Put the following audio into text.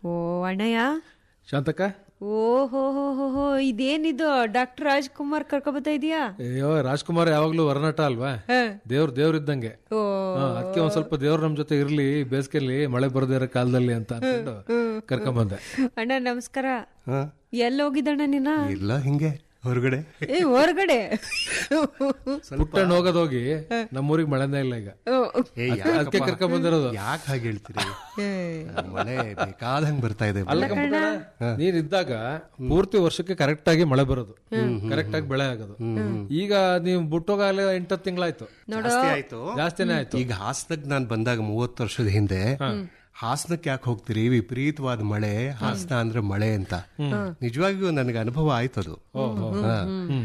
ಓ ಅಣ್ಣಯ್ಯ ಶಾಂತಕ್ಕ ಓಹೋ ಹೋ ಹೋ ಹೋ ಇದೇನಿದು ಡಾಕ್ಟರ್ ರಾಜ್ಕುಮಾರ್ ಕರ್ಕೊಬತ್ತಾ ಇದೀಯಾ ಅಯ್ಯೋ ರಾಜ್ಕುಮಾರ್ ಯಾವಾಗ್ಲೂ ವರನಟ ಅಲ್ವಾ ದೇವ್ರ ದೇವ್ರ ಇದ್ದಂಗೆ ಓ ಅದಕ್ಕೆ ಒಂದ್ ಸ್ವಲ್ಪ ದೇವ್ರ ನಮ್ ಜೊತೆ ಇರ್ಲಿ ಬೇಸಿಗೆಲಿ ಮಳೆ ಬರದೇ ಇರೋ ಕಾಲದಲ್ಲಿ ಅಂತ ಅನ್ಕೊಂಡು ಕರ್ಕೊಂಬಂದೆ ಅಣ್ಣ ನಮಸ್ಕಾರ ಹಾ? ಎಲ್ಲಿ ಹೋಗಿದ್ದಣ್ಣ ನೀನ ಇಲ್ಲ ಹಿಂಗೆ ಹೊರಗಡೆ ಏ ಹೊರಗಡೆ ಪುಟ್ಟಣ್ಣ ಹೋಗೋದೋಗಿ ನಮ್ಮೂರಿಗೆ ಮಳೆನೇ ಇಲ್ಲ ಈಗ ಓ, ಏ ಅದಕ್ಕೆ ಕರ್ಕೊಂಡ್ ಬಂದಿರೋದು ಯಾಕೆ ಹಾಗೆ ಹೇಳ್ತೀರಿ ಏ, ಮಳೆ ಬೇಕಾದಂಗ್ ಬರ್ತಾ ಇದೆ ಅಲ್ಲ ಕಮ್ಮುಗಣ, ನೀನ್ ಇದ್ದಾಗ ಪೂರ್ತಿ ವರ್ಷಕ್ಕೆ ಕರೆಕ್ಟ್ ಆಗಿ ಮಳೆ ಬರೋದು ಕರೆಕ್ಟ್ ಆಗಿ ಬೆಳೆ ಆಗೋದು ಈಗ ನೀವು ಬಿಟ್ಟೋಗಾಗಲೇ ಎಂಟತ್ತು ತಿಂಗಳಾಯ್ತು ಜಾಸ್ತಿ ಆಯ್ತು ಜಾಸ್ತಿನೇ ಆಯ್ತು ಈಗ ಹಾಸನಕ್ ನಾನ್ ಬಂದಾಗ ಮೂವತ್ತು ವರ್ಷದ ಹಿಂದೆ ಹಾಸನಕ್ಕೆ ಯಾಕೆ ಹೋಗ್ತೀರಿ ವಿಪರೀತವಾದ ಮಳೆ ಹಾಸನ ಅಂದ್ರೆ ಮಳೆ ಅಂತ ನಿಜವಾಗಿಯೂ ನನಗೆ ಅನುಭವ ಆಯ್ತದು ಹಾ.